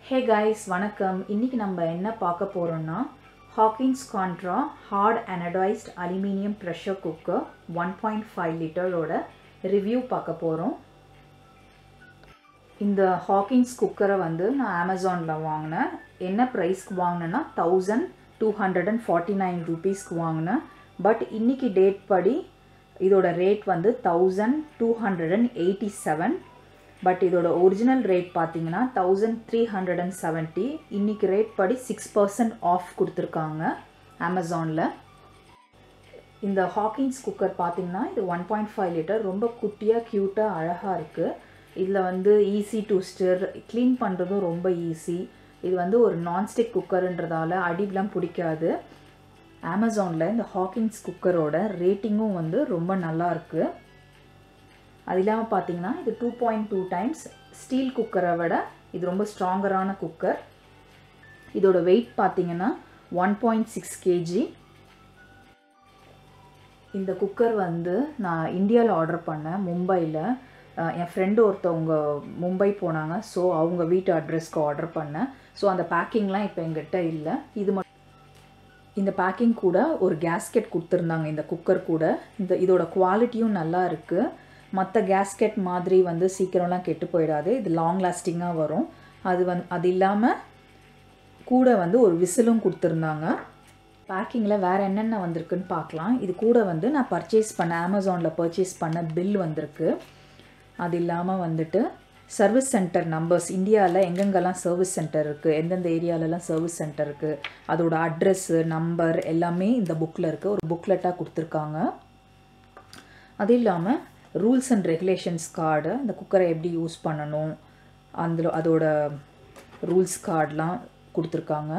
hey guys வணக்கம் இன்னைக்கு நம்ம என்ன பார்க்க போகிறோம்னா Hawkins Contura hard anodised aluminium pressure cooker one point five லிட்டரோட ரிவ்யூ பார்க்க போகிறோம் இந்த ஹாக்கின்ஸ் குக்கரை வந்து நான் அமேசானில் வாங்கினேன் என்ன ப்ரைஸ்க்கு வாங்கினேன்னா thousand two hundred and forty nine ருபீஸ்க்கு வாங்கினேன் பட் இன்னைக்கு டேட் படி இதோட ரேட் வந்து thousand two hundred and eighty seven but இதோட ஒரிஜினல் ரேட் பார்த்தீங்கன்னா thousand three hundred and seventy இன்றைக்கி ரேட் படி சிக்ஸ் பர்சன்ட் ஆஃப் கொடுத்துருக்காங்க அமேசானில் இந்த ஹாக்கின்ஸ் குக்கர் பார்த்தீங்கன்னா இது ஒன் பாயிண்ட் ஃபைவ் லிட்டர் ரொம்ப குட்டியாக க்யூட்டாக அழகாக இருக்குது இதில் வந்து ஈஸி டு ஸ்டிர் க்ளீன் பண்ணுறதும் ரொம்ப ஈஸி இது வந்து ஒரு நான்ஸ்டிக் குக்கருன்றதால அடிபெலாம் பிடிக்காது அமேசானில் இந்த ஹாக்கின்ஸ் குக்கரோட ரேட்டிங்கும் வந்து ரொம்ப நல்லா இருக்குது அது இல்லாமல் பார்த்தீங்கன்னா இது two point two times steel குக்கரை விட இது ரொம்ப ஸ்ட்ராங்கரான குக்கர் இதோட வெயிட் பார்த்தீங்கன்னா ஒன் பாயிண்ட் சிக்ஸ் கேஜி இந்த குக்கர் வந்து நான் இந்தியாவில் ஆர்டர் பண்ணேன் மும்பையில் என் ஃப்ரெண்டு ஒருத்தவங்க மும்பை போனாங்க ஸோ அவங்க வீட்டு அட்ரஸ்க்கு ஆர்டர் பண்ணேன் ஸோ அந்த பேக்கிங்லாம் இப்போ எங்கிட்ட இல்லை இது மட்டும் இந்த பேக்கிங் கூட ஒரு கேஸ்கெட் கொடுத்துருந்தாங்க இந்த குக்கர் கூட இந்த இதோட குவாலிட்டியும் நல்லா இருக்குது மற்ற கேஸ்கெட் மாதிரி வந்து சீக்கிரம்லாம் கெட்டு போயிடாது இது லாங் லாஸ்டிங்காக வரும் அது வந் அது இல்லாமல் கூட வந்து ஒரு விசிலும் கொடுத்துருந்தாங்க பேக்கிங்கில் வேறு என்னென்ன வந்திருக்குன்னு பார்க்கலாம் இது கூட வந்து நான் பர்ச்சேஸ் பண்ண அமேசானில் பர்ச்சேஸ் பண்ண பில் வந்திருக்கு அது இல்லாமல் வந்துட்டு சர்வீஸ் சென்டர் நம்பர்ஸ் இந்தியாவில் எங்கெங்கெல்லாம் சர்வீஸ் சென்டர் இருக்குது எந்தெந்த ஏரியாலலாம் சர்வீஸ் சென்டர் இருக்குது அதோட அட்ரெஸ்ஸு நம்பர் எல்லாமே இந்த புக்கில் இருக்குது ஒரு புக்லெட்டாக கொடுத்துருக்காங்க அது இல்லாமல் ரூல்ஸ் அண்ட் ரெகுலேஷன்ஸ் கார்டு இந்த குக்கரை எப்படி யூஸ் பண்ணணும் அந்த அதோட ரூல்ஸ் கார்டெலாம் கொடுத்துருக்காங்க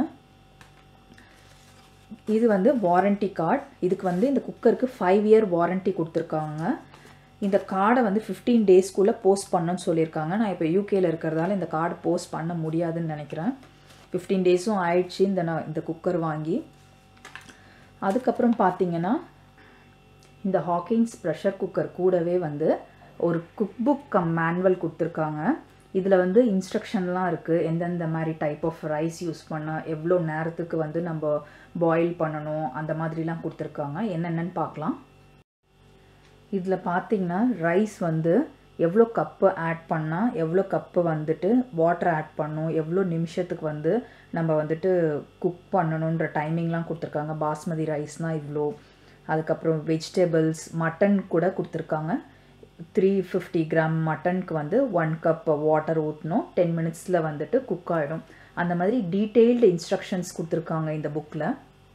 இது வந்து வாரண்ட்டி கார்டு இதுக்கு வந்து இந்த குக்கருக்கு ஃபைவ் இயர் வாரண்ட்டி கொடுத்துருக்காங்க இந்த கார்டை வந்து ஃபிஃப்டீன் டேஸ்க்குள்ளே போஸ்ட் பண்ணணும்னு சொல்லியிருக்காங்க நான் இப்போ யூகேயில் இருக்கிறதால இந்த கார்டு போஸ்ட் பண்ண முடியாதுன்னு நினைக்கிறேன் ஃபிஃப்டீன் டேஸும் ஆயிடுச்சு இந்த நான் இந்த குக்கர் வாங்கி அதுக்கப்புறம் பார்த்தீங்கன்னா இந்த ஹாக்கின்ஸ் ப்ரெஷர் குக்கர் கூடவே வந்து ஒரு குக் புக் கம் மேனுவல் கொடுத்துருக்காங்க இதில் வந்து இன்ஸ்ட்ரக்ஷன்லாம் இருக்குது எந்தெந்த மாதிரி டைப் ஆஃப் ரைஸ் யூஸ் பண்ணால் எவ்வளோ நேரத்துக்கு வந்து நம்ம பாயில் பண்ணணும் அந்த மாதிரிலாம் கொடுத்துருக்காங்க என்னென்னு பார்க்கலாம் இதில் பார்த்திங்கன்னா ரைஸ் வந்து எவ்வளோ கப்பு ஆட் பண்ணால் எவ்வளோ கப்பு வந்துட்டு வாட்டர் ஆட் பண்ணும் எவ்வளோ நிமிஷத்துக்கு வந்து நம்ம வந்துட்டு குக் பண்ணணுன்ற டைமிங்லாம் கொடுத்துருக்காங்க பாஸ்மதி ரைஸ்னால் இவ்வளோ அதுக்கப்புறம் வெஜிடபிள்ஸ் மட்டன் கூட கொடுத்துருக்காங்க த்ரீ ஃபிஃப்டி கிராம் மட்டனுக்கு வந்து ஒன் கப் வாட்டர் ஊற்றணும் டென் மினிட்ஸில் வந்துட்டு குக் ஆகிடும் அந்த மாதிரி டீட்டெயில்டு இன்ஸ்ட்ரக்ஷன்ஸ் கொடுத்துருக்காங்க இந்த புக்கில்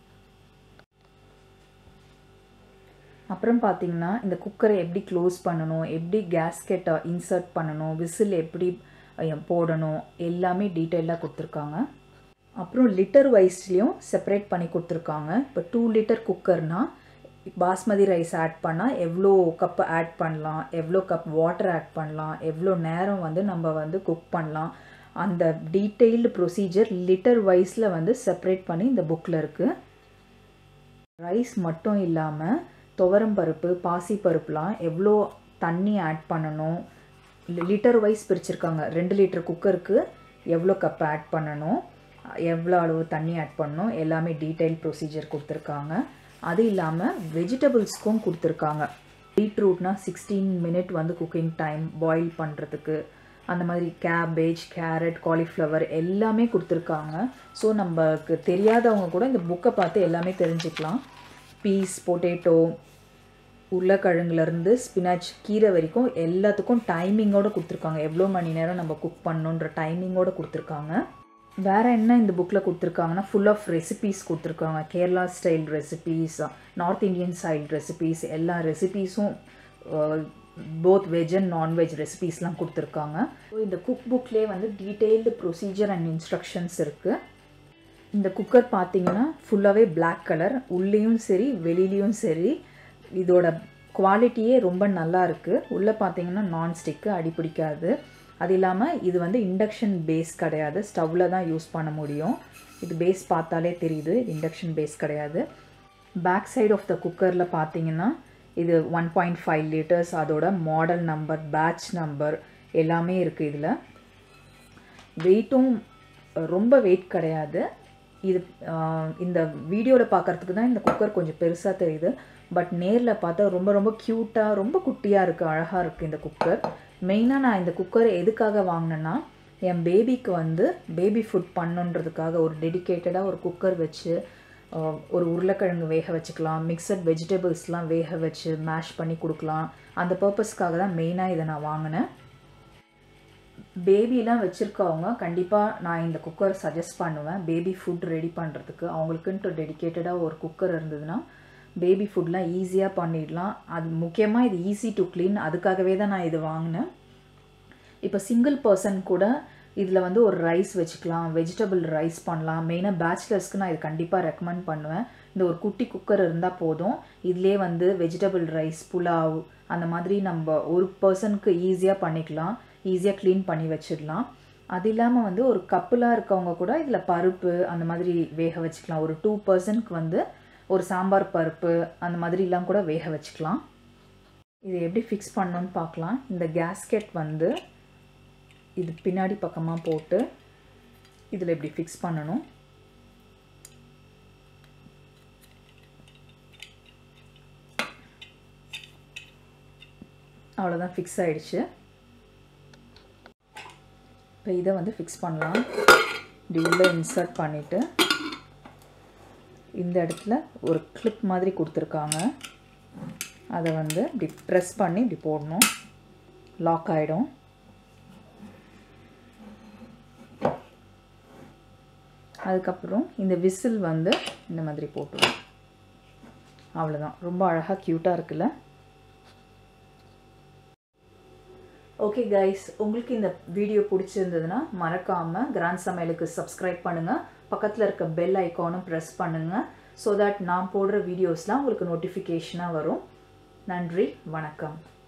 அப்புறம் பார்த்தீங்கன்னா இந்த குக்கரை எப்படி க்ளோஸ் பண்ணணும் எப்படி கேஸ்கெட்டை இன்சர்ட் பண்ணணும் விசில் எப்படி போடணும் எல்லாமே டீட்டெயிலாக கொடுத்துருக்காங்க அப்புறம் லிட்டர் வைஸ்லேயும் செப்பரேட் பண்ணி கொடுத்துருக்காங்க இப்போ டூ லிட்டர் குக்கர்னால் பாஸ்மதி ரைஸ் ஆட் பண்ணால் எவ்வளோ கப் ஆட் பண்ணலாம் எவ்வளோ கப் வாட்டர் ஆட் பண்ணலாம் எவ்வளோ நேரம் வந்து நம்ம வந்து குக் பண்ணலாம் அந்த டீட்டெயில்டு ப்ரொசீஜர் லிட்டர் வைஸில் வந்து செப்பரேட் பண்ணி இந்த புக்கில் இருக்குது ரைஸ் மட்டும் இல்லாமல் துவரம்பருப்பு பாசிப்பருப்புலாம் எவ்வளோ தண்ணி ஆட் பண்ணணும் லிட்டர் வைஸ் பிரிச்சிருக்காங்க ரெண்டு லிட்டர் குக்கருக்கு எவ்வளோ கப் ஆட் பண்ணணும் எவ்வளோ அளவு தண்ணி ஆட் பண்ணணும் எல்லாமே டீட்டெயில் ப்ரொசீஜர் கொடுத்துருக்காங்க அது இல்லாமல் வெஜிடபிள்ஸ்க்கும் கொடுத்துருக்காங்க பீட்ரூட்னா சிக்ஸ்டீன் மினிட் வந்து குக்கிங் டைம் பாயில் பண்ணுறதுக்கு அந்த மாதிரி கேபேஜ் கேரட் காலிஃப்ளவர் எல்லாமே கொடுத்துருக்காங்க ஸோ நமக்கு தெரியாதவங்க கூட இந்த புக்கை பார்த்து எல்லாமே தெரிஞ்சுக்கலாம் பீஸ் பொட்டேட்டோ உருளைக்கிழங்குலேருந்து ஸ்பினாச் கீரை வரைக்கும் எல்லாத்துக்கும் டைமிங்கோடு கொடுத்துருக்காங்க எவ்வளோ மணி நேரம் நம்ம குக் பண்ணணுன்ற டைமிங்கோடு கொடுத்துருக்காங்க வேறு என்ன இந்த புக்கில் கொடுத்துருக்காங்கன்னா ஃபுல் ஆஃப் ரெசிபீஸ் கொடுத்துருக்காங்க Kerala style recipes north Indian style recipes எல்லா ரெசிபீஸும் போத் வெஜ் அண்ட் நான்வெஜ் ரெசிபீஸ்லாம் கொடுத்துருக்காங்க ஸோ இந்த குக் புக்லேயே வந்து டீட்டெயில்டு ப்ரொசீஜர் அண்ட் இன்ஸ்ட்ரக்ஷன்ஸ் இருக்குது இந்த குக்கர் பார்த்தீங்கன்னா ஃபுல்லாகவே பிளாக் கலர் உள்ளேயும் சரி வெளிலேயும் சரி இதோட குவாலிட்டியே ரொம்ப நல்லா இருக்குது உள்ளே பார்த்தீங்கன்னா நான்ஸ்டிக்கு அடிப்பிடிக்காது அது இல்லாமல் இது வந்து இண்டக்ஷன் பேஸ் கிடையாது ஸ்டவ்வில் தான் யூஸ் பண்ண முடியும் இது பேஸ் பார்த்தாலே தெரியுது இது இண்டக்ஷன் பேஸ் கிடையாது பேக் சைடு ஆஃப் த குக்கரில் பார்த்தீங்கன்னா இது ஒன் பாயிண்ட் ஃபைவ் லிட்டர்ஸ் அதோட மாடல் நம்பர் பேட்ச் நம்பர் எல்லாமே இருக்குது இதில் வெயிட்டும் ரொம்ப வெயிட் கிடையாது இது ஆஹ், இந்த வீடியோவில் பார்க்கறதுக்கு தான் இந்த குக்கர் கொஞ்சம் பெருசாக தெரியுது பட் நேரில் பார்த்தா ரொம்ப ரொம்ப க்யூட்டாக ரொம்ப குட்டியாக இருக்குது அழகாக இருக்குது இந்த குக்கர் மெயினாக நான் இந்த குக்கர் எதுக்காக வாங்கினேன்னா என் பேபிக்கு வந்து பேபி ஃபுட் பண்ணுன்றதுக்காக ஒரு டெடிகேட்டடாக ஒரு குக்கர் வச்சு ஆஹ், ஒரு உருளைக்கிழங்கு வேக வச்சுக்கலாம் மிக்சட் வெஜிடபிள்ஸ்லாம் வேக வச்சு மேஷ் பண்ணி கொடுக்கலாம் அந்த பர்பஸ்க்காக தான் மெயினாக இதை நான் வாங்கினேன் பேபிலாம் வச்சுருக்கவங்க கண்டிப்பாக நான் இந்த குக்கர் சஜஸ்ட் பண்ணுவேன் பேபி ஃபுட் ரெடி பண்ணுறதுக்கு அவங்களுக்குன்ட்டு டெடிகேட்டடாக ஒரு குக்கர் இருந்ததுன்னா பேபி ஃபுட்லாம் ஈஸியாக பண்ணிடலாம் அது முக்கியமாக இது ஈஸி டு க்ளீன் அதுக்காகவே தான் நான் இது வாங்கினேன் இப்போ சிங்கிள் பர்சன் கூட இதில் வந்து ஒரு ரைஸ் வச்சுக்கலாம் வெஜிடபிள் ரைஸ் பண்ணலாம் மெயினாக பேச்சுலர்ஸ்க்கு நான் இது கண்டிப்பாக ரெக்கமெண்ட் பண்ணுவேன் இந்த ஒரு குட்டி குக்கர் இருந்தால் போதும் இதிலே வந்து வெஜிடபிள் ரைஸ் புலாவ் அந்த மாதிரி நம்ம ஒரு பர்சனுக்கு ஈஸியாக பண்ணிக்கலாம் ஈஸியாக க்ளீன் பண்ணி வச்சிடலாம் அது இல்லாமல் வந்து ஒரு கப்புலாக இருக்கவங்க கூட இதில் பருப்பு அந்த மாதிரி வேக வச்சுக்கலாம் ஒரு டூ பர்சனுக்கு வந்து ஒரு சாம்பார் பருப்பு அந்த மாதிரிலாம் கூட வேக வச்சுக்கலாம் இது எப்படி ஃபிக்ஸ் பண்ணணும்னு பார்க்கலாம் இந்த கேஸ்கெட் வந்து இது பின்னாடி பக்கமாக போட்டு இதில் இப்படி ஃபிக்ஸ் பண்ணணும் அவ்வளோதான் ஃபிக்ஸ் ஆயிடுச்சு இப்போ இதை வந்து ஃபிக்ஸ் பண்ணலாம் இப்படி உள்ளே இன்சர்ட் பண்ணிவிட்டு இந்த இடத்துல ஒரு கிளிப் மாதிரி கொடுத்துருக்காங்க அதை வந்து இப்படி ப்ரெஸ் பண்ணி இப்படி போடணும் லாக் ஆகிடும் அதுக்கப்புறம் இந்த விசில் வந்து இந்த மாதிரி போட்டுருவோம் அவ்வளோதான் ரொம்ப அழகாக க்யூட்டாக இருக்குல்ல ஓகே கைஸ் உங்களுக்கு இந்த வீடியோ பிடிச்சிருந்ததுன்னா மறக்காமல் கிராண்ட் சமையலுக்கு சப்ஸ்கிரைப் பண்ணுங்கள் பக்கத்தில் இருக்க பெல் ஐக்கானும் ப்ரெஸ் பண்ணுங்கள் ஸோ தட் நான் போடுற வீடியோஸ்லாம் உங்களுக்கு நோட்டிஃபிகேஷனாக வரும் நன்றி வணக்கம்